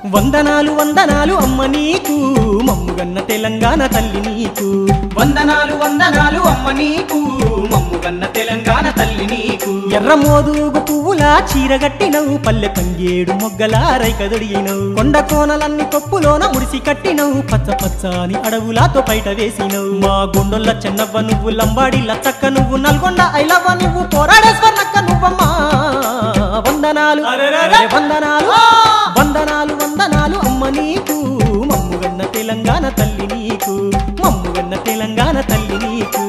వందనాలు వందనాలు అమ్మ నీకు మమ్ముగన్న తెలంగాణ తల్లి నీకు వందనాలు వందనాలు అమ్మ నీకు మమ్ముగన్న తెలంగాణ తల్లి నీకు ఎర్ర మోదుగు పువ్వులా చీరగట్టినవు పల్లె తంగేడు మొగ్గల రైకదొడిగినవు కొండ కోనలన్ని కొప్పులోన ముడిసి కట్టినవు పచ్చ పచ్చని అడవులాతో బయట వేసినవు మా గుండొల్ల చెన్నవ్వ నువ్వు లంబాడి లచ్చక్క నువ్వు నల్గొండ ఐలవ్వ నువ్వు పోరాడేశ్వరనక్క నువ్వమ్మా వందనాలు అరెరెరె. వందనాలు వందనాలు వందనాలు అమ్మ నీకు మమ్ముగన్న తెలంగాణ తల్లి నీకు మమ్ముగన్న తెలంగాణ తల్లి నీకు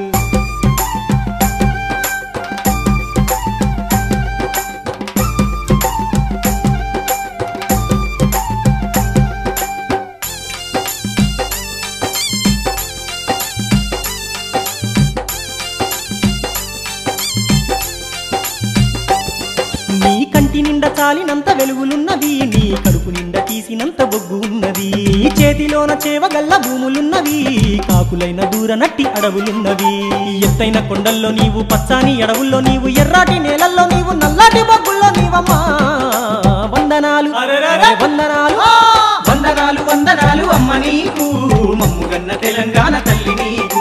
నీ కంటి నిండా చాలినంత వెలుగులున్నవి నీ కడుపు నిండా తీసినంత బొగ్గు ఉన్నది నీ చేతిలోన చేవగల్ల భూములున్నవి కాకులైన దూర నట్టి అడవులున్నవి ఎత్తైన కొండల్లో నీవు పచ్చాని అడవుల్లో నీవు ఎర్రాటి నేలల్లో నీవు నల్లాటి బొగ్గుల్లో నీవమ్మా వందనాలు అరెరెరె. వందనాలు వందనాలు వందనాలు అమ్మ నీకు మమ్ముగన్న తెలంగాణ తల్లి నీకు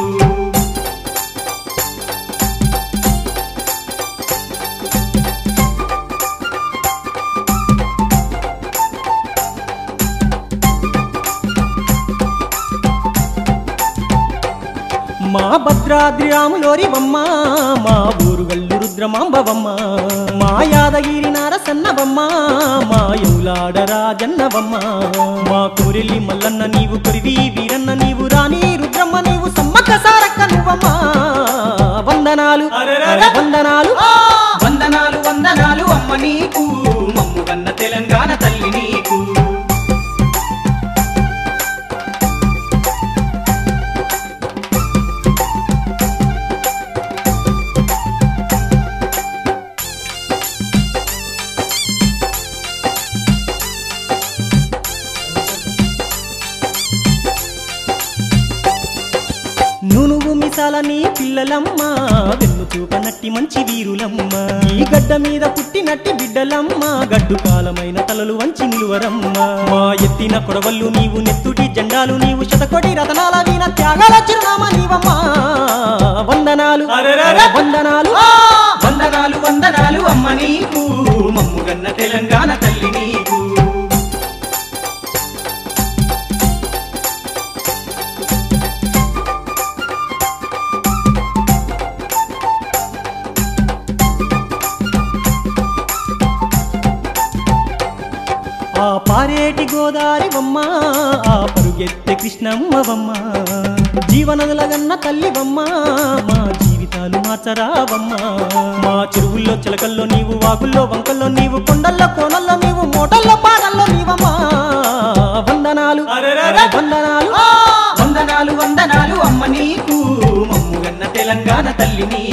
మా భద్రాద్రి రాములోరివమ్మ మా ఊరుగల్లు రుద్రమాంబవమ్మ మా యాదగిరి నారసన్నవమ్మ మా యౌలాడ రాజన్నవమ్మ మా కోరెల్లి మల్లన్న నీవు కొరివి వీరన్న నీవు రాణి రుద్రమ్మ నీవు సమ్మక్క సారక్క నువ్వమ్మ వందనాలు అరెరెరె. వందనాలు వందనాలు వందనాలు అమ్మ నీకు మమ్ముగన్న తెలంగాణ తల్లి నీకు నునుగు మిసాలని పిల్లలమ్మ వెన్ను చూపనట్టి మంచి వీరులమ్మ ఈ గడ్డ మీద పుట్టినట్టి బిడ్డలమ్మ గడ్డు కాలమైన తలలు వంచి నిలువరమ్మ మా ఎత్తిన కొడవళ్ళు నీవు నెత్తుటి జెండాలు నీవు శతకోటి రతనాల వీణ త్యాగాల చిరునామా నీవమ్మ వందనాలు అరెరెరె. వందనాలు వందనాలు వందనాలు అమ్మ నీకు మమ్ముగన్న తెలంగాణ తల్లి నీకు ఆ పారేటి గోదారివమ్మ ఆ పరుగెత్తే కృష్ణమ్మవమ్మ జీవనదులగన్న తల్లివమ్మ మా జీవితాలు మార్చరావమ్మ మా చెరువుల్లో చిలకల్లో నీవు వాగుల్లో వంకల్లో నీవు కొండల్లో కోనల్లో నీవు మోటల్లో పాటల్లో నీవమ్మా వందనాలు అరెరెరె. వందనాలు వందనాలు వందనాలు అమ్మ నీకు మమ్ముగన్న తెలంగాణ తల్లి నీకు